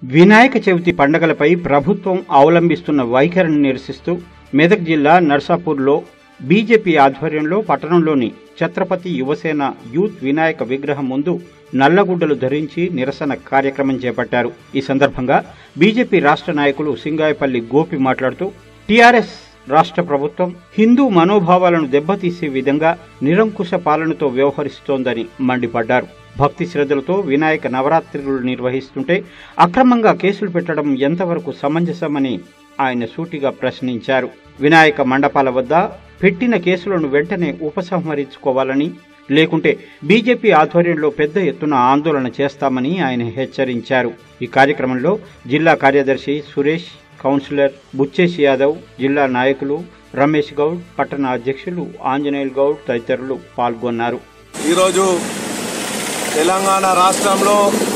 వినాయక చవితి పండగలపై ప్రభుత్వం అవలంబిస్తున్న వైఖరిని నిరసిస్తూ మెదక్ జిల్లా నర్సాపూర్లో బీజేపీ ఆధ్వర్యంలో పట్టణంలోని ఛత్రపతి యువసేన యూత్ వినాయక విగ్రహం ముందు నల్లగుడ్డలు ధరించి నిరసన కార్యక్రమం చేపట్టారు ఈ సందర్భంగా బీజేపీ రాష్ట్ర నాయకులు సింగాయపల్లి గోపి మాట్లాడుతూ టీఆర్ఎస్ రాష్ట్ర ప్రభుత్వం హిందూ మనోభావాలను దెబ్బతీసే విధంగా నిరంకుశ పాలనతో వ్యవహరిస్తోందని మండిపడ్డారు భక్తి శ్రద్ధలతో వినాయక నవరాత్రులు నిర్వహిస్తుంటే అక్రమంగా కేసులు పెట్టడం ఎంతవరకు సమంజసమని ఆయన సూటిగా ప్రశ్నించారు వినాయక మండపాల వద్ద పెట్టిన కేసులను వెంటనే ఉపసంహరించుకోవాలని లేకుంటే బీజేపీ ఆధ్వర్యంలో పెద్ద ఎత్తున ఆందోళన చేస్తామని ఆయన హెచ్చరించారు ఈ కార్యక్రమంలో జిల్లా కార్యదర్శి సురేష్ కౌన్సిలర్ బుచ్చేసి యాదవ్ జిల్లా నాయకులు రమేష్ గౌడ్ పట్టణ అధ్యక్షులు ఆంజనేయులు గౌడ్ తదితరులు పాల్గొన్నారు ఈరోజు తెలంగాణ రాష్ట్రంలో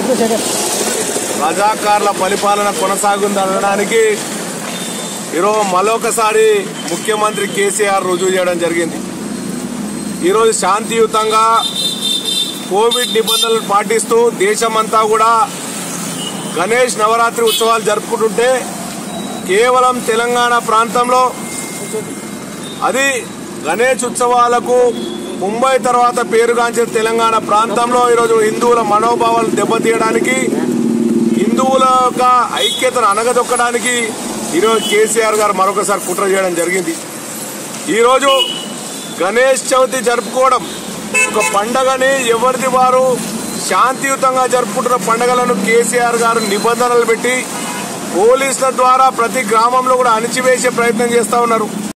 రజాకార్ల పరిపాలన కొనసాగుందనడానికి ఈరోజు మరొకసారి ముఖ్యమంత్రి కేసీఆర్ రుజువు చేయడం జరిగింది ఈరోజు శాంతియుతంగా కోవిడ్ నిబంధనలు పాటిస్తూ దేశమంతా కూడా గణేష్ నవరాత్రి ఉత్సవాలు జరుపుకుంటుంటే కేవలం తెలంగాణ ప్రాంతంలో అది గణేష్ ఉత్సవాలకు ముంబై తర్వాత పేరుగాంచిన తెలంగాణ ప్రాంతంలో ఈరోజు హిందువుల మనోభావాలు దెబ్బతీయడానికి హిందువుల యొక్క ఐక్యతను అనగదొక్కడానికి ఈరోజు కేసీఆర్ గారు మరొకసారి కుట్ర చేయడం జరిగింది ఈరోజు గణేష్ చవితి జరుపుకోవడం ఒక పండగని ఎవరిది వారు శాంతియుతంగా జరుపుకుంటున్న పండగలను కేసీఆర్ గారు నిబంధనలు పెట్టి పోలీసుల ద్వారా ప్రతి గ్రామంలో కూడా అణిచివేసే ప్రయత్నం చేస్తా ఉన్నారు